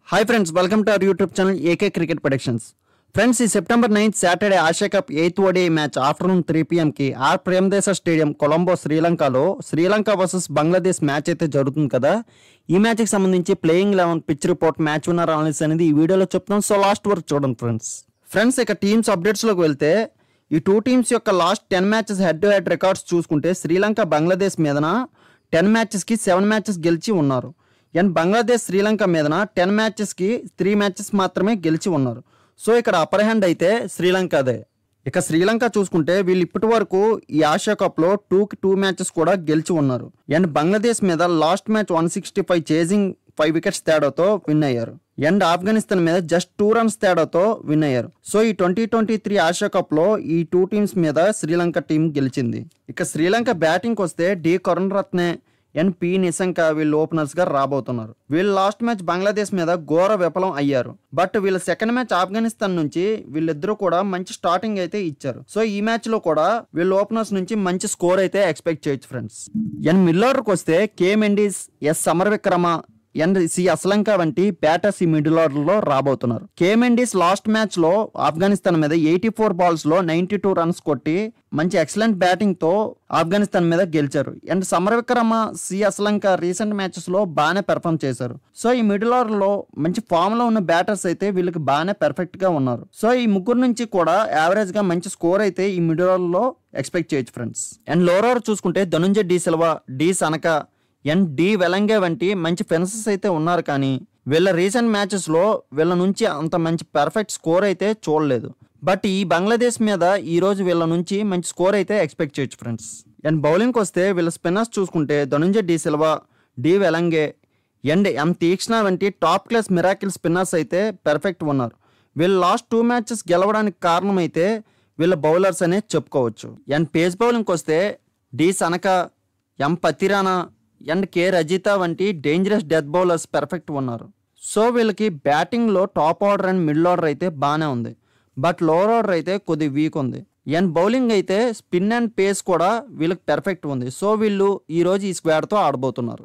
hi friends welcome to our YouTube channel AK cricket productions friends ఈ September ninth Saturday Asia cup eighth ODI match afternoon three పిఎంకి R Premadasa stadium Colombo శ్రీలంకలో Sri Lanka versus Bangladesh match అయితే జరుగుతుంది కదా ఈ మ్యాచ్కి సంబంధించి playing eleven pitch report match winner analysis అనేది ఈ వీడియోలో చెప్తాం సో లాస్ట్ వరకు చూడండి ఫ్రెండ్స్ ఫ్రెండ్స్ ఇక టీమ్స్ అప్డేట్స్లోకి వెళ్తే ఈ టూ టీమ్స్ యొక్క last ten matches head to head records చూసుకుంటే శ్రీలంక బంగ్లాదేశ్ మీదన టెన్ మ్యాచెస్కి సెవెన్ మ్యాచెస్ గెలిచి ఉన్నారు అండ్ బంగ్లాదేశ్ శ్రీలంక మీదన టెన్ మ్యాచెస్కి త్రీ మ్యాచెస్ మాత్రమే గెలిచి ఉన్నారు సో ఇక్కడ అప్పర్ హ్యాండ్ అయితే శ్రీలంకదే ఇక శ్రీలంక చూసుకుంటే వీళ్ళు ఇప్పటి వరకు ఈ ఆసియా కప్లో టూకి టూ మ్యాచెస్ కూడా గెలిచి ఉన్నారు అండ్ బంగ్లాదేశ్ మీద last match one sixty five chasing five wickets తేడాతో విన్ అయ్యారు అండ్ ఆఫ్ఘనిస్తాన్ మీద జస్ట్ టూ రన్స్ తేడాతో విన్ అయ్యారు సో ఈ twenty twenty three Asia cup లో ఈ టూ టీమ్స్ మీద శ్రీలంక టీం గెలిచింది ఇక శ్రీలంక బ్యాటింగ్ వస్తే D Karunaratne and P Nissanka వీళ్ళు ఓపెనర్స్ గా రాబోతున్నారు వీళ్ళు లాస్ట్ మ్యాచ్ బంగ్లాదేశ్ మీద ఘోర విఫలం అయ్యారు బట్ వీళ్ళ సెకండ్ మ్యాచ్ ఆఫ్ఘనిస్తాన్ నుంచి వీళ్ళిద్దరూ కూడా మంచి స్టార్టింగ్ అయితే ఇచ్చారు సో ఈ మ్యాచ్ లో కూడా వీళ్ళ ఓపెనర్స్ నుంచి మంచి స్కోర్ అయితే ఎక్స్పెక్ట్ చేయొచ్చు ఫ్రెండ్స్ అండ్ మిల్లర్కి వస్తే K Mendis S Samarawickrama and C Asalanka వంటి బ్యాటర్స్ ఈ మిడిల్ ఆర్డర్ లో రాబోతున్నారు కే మెండిస్ లాస్ట్ మ్యాచ్ లో ఆఫ్ఘనిస్తాన్ మీద ఎయిటీ ఫోర్ బాల్స్ లో నైన్టీ టూ రన్స్ కొట్టి మంచి ఎక్సలెంట్ బ్యాటింగ్ తో ఆఫ్ఘనిస్తాన్ మీద గెలిచారు and Samarawickrama C Asalanka recent matches లో బాగానే పెర్ఫామ్ చేశారు సో ఈ మిడిల్ ఆర్డర్ లో మంచి ఫామ్ లో ఉన్న బ్యాటర్స్ అయితే వీళ్ళకి బాగానే పెర్ఫెక్ట్ గా ఉన్నారు సో ఈ ముగ్గురు నుంచి కూడా యావరేజ్ గా మంచి స్కోర్ అయితే ఈ మిడిల్ ఆర్డర్ లో ఎక్స్పెక్ట్ చేయొచ్చు ఫ్రెండ్స్ అండ్ లోవర్ చూసుకుంటే Dhananjay de Silva D Shanaka and D వెలంగే వంటి మంచి ఫెన్సెస్ అయితే ఉన్నారు కానీ వీళ్ళ రీసెంట్ మ్యాచెస్లో వీళ్ళ నుంచి అంత మంచి పర్ఫెక్ట్ స్కోర్ అయితే చూడలేదు బట్ ఈ బంగ్లాదేశ్ మీద ఈ రోజు వీళ్ళ నుంచి మంచి స్కోర్ అయితే ఎక్స్పెక్ట్ చేయొచ్చు ఫ్రెండ్స్ అండ్ బౌలింగ్కి వస్తే వీళ్ళ స్పిన్నర్స్ చూసుకుంటే ధనుంజయ్ డి సిల్వా డి వెలంగే అండ్ ఎం తీక్షణ వంటి టాప్ క్లాస్ మిరాకిల్ స్పిన్నర్స్ అయితే పెర్ఫెక్ట్ ఉన్నారు వీళ్ళు లాస్ట్ టూ మ్యాచెస్ గెలవడానికి కారణం అయితే వీళ్ళ బౌలర్స్ అనే చెప్పుకోవచ్చు అండ్ పేస్ బౌలింగ్కి వస్తే D Shanaka M Pathirana and K Rajitha వంటి డేంజరస్ డెత్ బౌలర్స్ పెర్ఫెక్ట్ ఉన్నారు సో వీళ్ళకి బ్యాటింగ్లో top order and middle order అయితే బాగానే ఉంది బట్ లోవర్ ఆర్డర్ అయితే కొద్ది వీక్ ఉంది అండ్ బౌలింగ్ అయితే స్పిన్ అండ్ పేస్ కూడా వీళ్ళకి పెర్ఫెక్ట్ ఉంది సో వీళ్ళు ఈరోజు ఈ స్క్వాడ్తో ఆడబోతున్నారు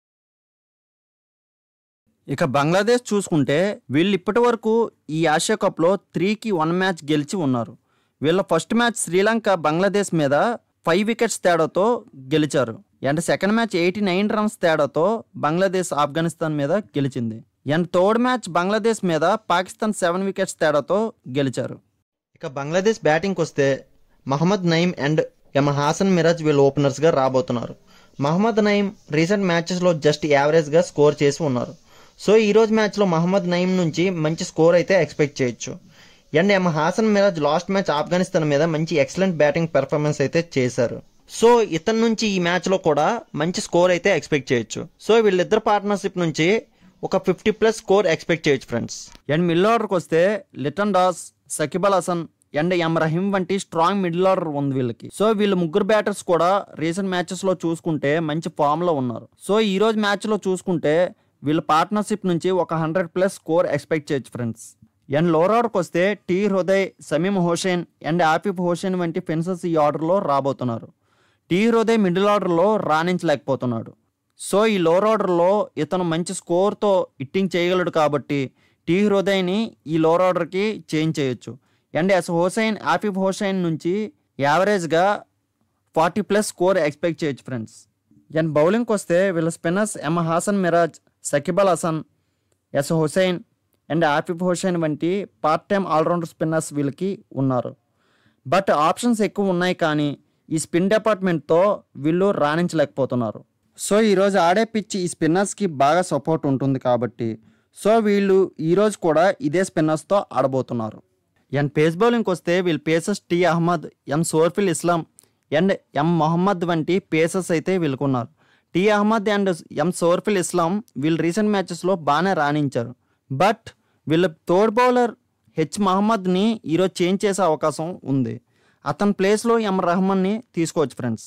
ఇక బంగ్లాదేశ్ చూసుకుంటే వీళ్ళు ఇప్పటి వరకు ఈ ఆసియా కప్లో త్రీకి వన్ మ్యాచ్ గెలిచి ఉన్నారు వీళ్ళ ఫస్ట్ మ్యాచ్ శ్రీలంక బంగ్లాదేశ్ మీద ఫైవ్ వికెట్స్ తేడాతో గెలిచారు and second match eighty nine runs తేడాతో బంగ్లాదేశ్ ఆఫ్ఘనిస్తాన్ మీద గెలిచింది అండ్ థర్డ్ మ్యాచ్ బంగ్లాదేశ్ మీద పాకిస్తాన్ సెవెన్ వికెట్స్ తేడాతో గెలిచారు ఇక బంగ్లాదేశ్ బ్యాటింగ్కి వస్తే మహమ్మద్ నయీం అండ్ ఎమ హాసన్ మిరాజ్ వీళ్ళు ఓపెనర్స్గా రాబోతున్నారు మహమ్మద్ నయీం రీసెంట్ మ్యాచెస్లో జస్ట్ యావరేజ్గా స్కోర్ చేసి ఉన్నారు సో ఈ రోజు మ్యాచ్లో మహమ్మద్ నయీం నుంచి మంచి స్కోర్ అయితే ఎక్స్పెక్ట్ చేయొచ్చు and M Hasan Miraz last match Afghanistan మీద మంచి ఎక్సలెంట్ బ్యాటింగ్ పెర్ఫార్మెన్స్ అయితే చేశారు సో ఇతని నుంచి ఈ మ్యాచ్లో కూడా మంచి స్కోర్ అయితే ఎక్స్పెక్ట్ చేయొచ్చు సో వీళ్ళిద్దరు పార్ట్నర్షిప్ నుంచి ఒక ఫిఫ్టీ ప్లస్ స్కోర్ ఎక్స్పెక్ట్ చేయొచ్చు ఫ్రెండ్స్ అండ్ మిడిల్ ఆర్డర్కి వస్తే లిటన్ డాస్ సకిబల్ హసన్ అండ్ ఎం రహీం వంటి స్ట్రాంగ్ మిడిల్ ఆర్డర్ ఉంది వీళ్ళకి సో వీళ్ళు ముగ్గురు బ్యాటర్స్ కూడా రీసెంట్ మ్యాచెస్ లో చూసుకుంటే మంచి ఫామ్ లో ఉన్నారు సో ఈ రోజు మ్యాచ్ లో చూసుకుంటే వీళ్ళ పార్ట్నర్షిప్ నుంచి ఒక హండ్రెడ్ ప్లస్ స్కోర్ ఎక్స్పెక్ట్ చేయొచ్చు ఫ్రెండ్స్ అండ్ లోవర్ ఆర్డర్కి వస్తే టీ హృదయ్ సమీమ్ హోషేన్ అండ్ ఆఫిఫ్ హోషేన్ వంటి ఫెన్సెస్ ఈ ఆర్డర్లో రాబోతున్నారు టీ హృదయ్ మిడిల్ ఆర్డర్లో రాణించలేకపోతున్నాడు సో ఈ లోవర్ ఆర్డర్లో ఇతను మంచి స్కోర్తో ఇట్టింగ్ చేయగలడు కాబట్టి టీ హృదయ్ని ఈ లోవర్ ఆర్డర్కి చేంజ్ చేయొచ్చు అండ్ ఎస్ హోసైన్ ఆఫిఫ్ హోసైన్ నుంచి యావరేజ్గా ఫార్టీ ప్లస్ స్కోర్ ఎక్స్పెక్ట్ చేయొచ్చు ఫ్రెండ్స్ అండ్ బౌలింగ్కి వస్తే వీళ్ళ spinners M Hasan Miraz Shakib al Hasan S Hossain and Afif Hossain వంటి పార్ట్ టైం ఆల్రౌండర్ స్పిన్నర్స్ వీళ్ళకి ఉన్నారు బట్ ఆప్షన్స్ ఎక్కువ ఉన్నాయి కానీ ఈ స్పిన్ డిపార్ట్మెంట్తో వీళ్ళు రాణించలేకపోతున్నారు సో ఈరోజు ఆడే పిచ్ ఈ స్పిన్నర్స్కి బాగా సపోర్ట్ ఉంటుంది కాబట్టి సో వీళ్ళు ఈరోజు కూడా ఇదే స్పిన్నర్స్తో ఆడబోతున్నారు అండ్ పేస్ బౌలింగ్కి వస్తే వీళ్ళ pacers T Ahmed M Shoriful Islam and M Mohammad వంటి పేసర్స్ అయితే వీళ్ళకున్నారు T Ahmed and M Shoriful Islam వీళ్ళు రీసెంట్ మ్యాచెస్లో బాగానే రాణించారు బట్ వీళ్ళ థర్డ్ బౌలర్ హెచ్ మహమ్మద్ని ఈరోజు చేంజ్ చేసే అవకాశం ఉంది అతని ప్లేస్లో ఎం రహమాన్ని తీసుకోవచ్చు ఫ్రెండ్స్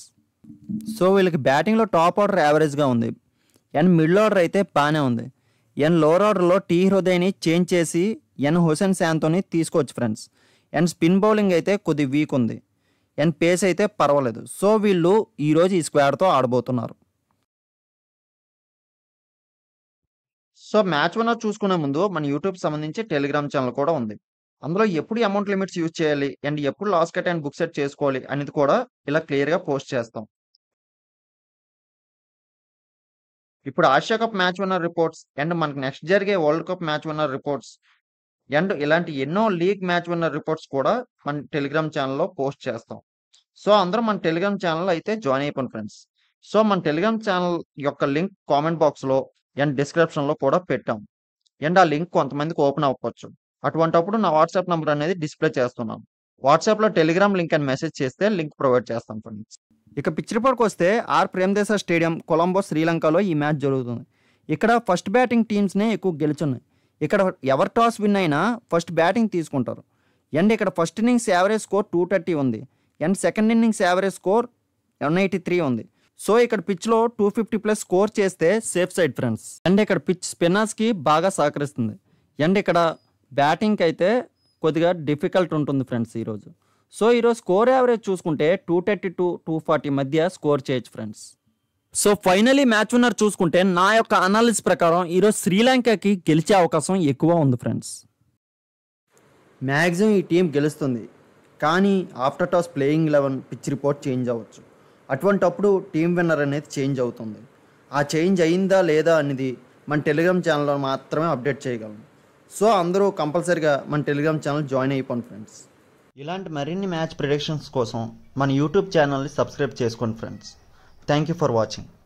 సో వీళ్ళకి బ్యాటింగ్లో టాప్ ఆర్డర్ యావరేజ్గా ఉంది అండ్ మిడిల్ ఆర్డర్ అయితే బాగానే ఉంది అండ్ లోవర్ ఆర్డర్లో టీ హృదయని చేంజ్ చేసి ఎన్ హుసేన్ శాంతోని తీసుకోవచ్చు ఫ్రెండ్స్ అండ్ స్పిన్ బౌలింగ్ అయితే కొద్ది వీక్ ఉంది అండ్ పేస్ అయితే పర్వాలేదు సో వీళ్ళు ఈరోజు ఈ స్క్వాడ్తో ఆడబోతున్నారు సో మ్యాచ్ విన్నర్ చూసుకునే ముందు మన యూట్యూబ్ సంబంధించి టెలిగ్రామ్ ఛానల్ కూడా ఉంది అందులో ఎప్పుడు అమౌంట్ లిమిట్స్ యూజ్ చేయాలి అండ్ ఎప్పుడు loss cut and book set చేసుకోవాలి అనేది కూడా ఇలా క్లియర్గా పోస్ట్ చేస్తాం ఇప్పుడు Asia cup match winner reports and మనకి నెక్స్ట్ జరిగే world cup match winner reports and ఇలాంటి ఎన్నో లీగ్ మ్యాచ్ విన్నర్ రిపోర్ట్స్ కూడా మన టెలిగ్రామ్ ఛానల్లో పోస్ట్ చేస్తాం సో అందరూ మన టెలిగ్రామ్ ఛానల్ అయితే జాయిన్ అయిపోయింది ఫ్రెండ్స్ సో మన టెలిగ్రామ్ ఛానల్ యొక్క లింక్ కామెంట్ బాక్స్లో అండ్ డిస్క్రిప్షన్లో కూడా పెట్టాం అండ్ ఆ లింక్ కొంతమందికి ఓపెన్ అవ్వచ్చు అటువంటప్పుడు నా వాట్సాప్ నెంబర్ అనేది డిస్ప్లే చేస్తున్నాం వాట్సాప్లో టెలిగ్రామ్ లింక్ అని మెసేజ్ చేస్తే లింక్ ప్రొవైడ్ చేస్తాం ఫ్రెండ్స్ ఇక పిచ్ రిపోర్ట్కి వస్తే ఆర్ ప్రేమదేశ స్టేడియం కొలంబో శ్రీలంకలో ఈ మ్యాచ్ జరుగుతుంది ఇక్కడ ఫస్ట్ బ్యాటింగ్ టీమ్స్నే ఎక్కువ గెలుచున్నాయి ఇక్కడ ఎవరు టాస్ విన్ అయినా ఫస్ట్ బ్యాటింగ్ తీసుకుంటారు అండ్ ఇక్కడ first innings average score two thirty ఉంది and second innings average score one eighty three ఉంది సో ఇక్కడ పిచ్లో టూ ఫిఫ్టీ ప్లస్ స్కోర్ చేస్తే సేఫ్ సైడ్ ఫ్రెండ్స్ అండ్ ఇక్కడ పిచ్ స్పిన్నర్స్కి బాగా సహకరిస్తుంది అండ్ ఇక్కడ బ్యాటింగ్కి అయితే కొద్దిగా డిఫికల్ట్ ఉంటుంది ఫ్రెండ్స్ ఈరోజు సో ఈరోజు స్కోర్ యావరేజ్ చూసుకుంటే two thirty to two forty మధ్య స్కోర్ చేయొచ్చు friends so finally match winner చూసుకుంటే నా యొక్క అనాలిసిస్ ప్రకారం ఈరోజు శ్రీలంకకి గెలిచే అవకాశం ఎక్కువ ఉంది ఫ్రెండ్స్ మ్యాక్సిమం ఈ టీం గెలుస్తుంది కానీ after toss playing eleven pitch report change అవ్వచ్చు అటువంటప్పుడు టీం విన్నర్ అనేది చేంజ్ అవుతుంది ఆ చేంజ్ అయిందా లేదా అనేది మన టెలిగ్రామ్ ఛానల్లో మాత్రమే అప్డేట్ చేయగలం సో అందరూ కంపల్సరీగా మన టెలిగ్రామ్ ఛానల్ జాయిన్ అయిపోండి ఫ్రెండ్స్ ఇలాంటి మరిన్ని మ్యాచ్ ప్రిడిక్షన్స్ కోసం మన యూట్యూబ్ ఛానల్ని సబ్స్క్రైబ్ చేసుకోండి friends thank you for watching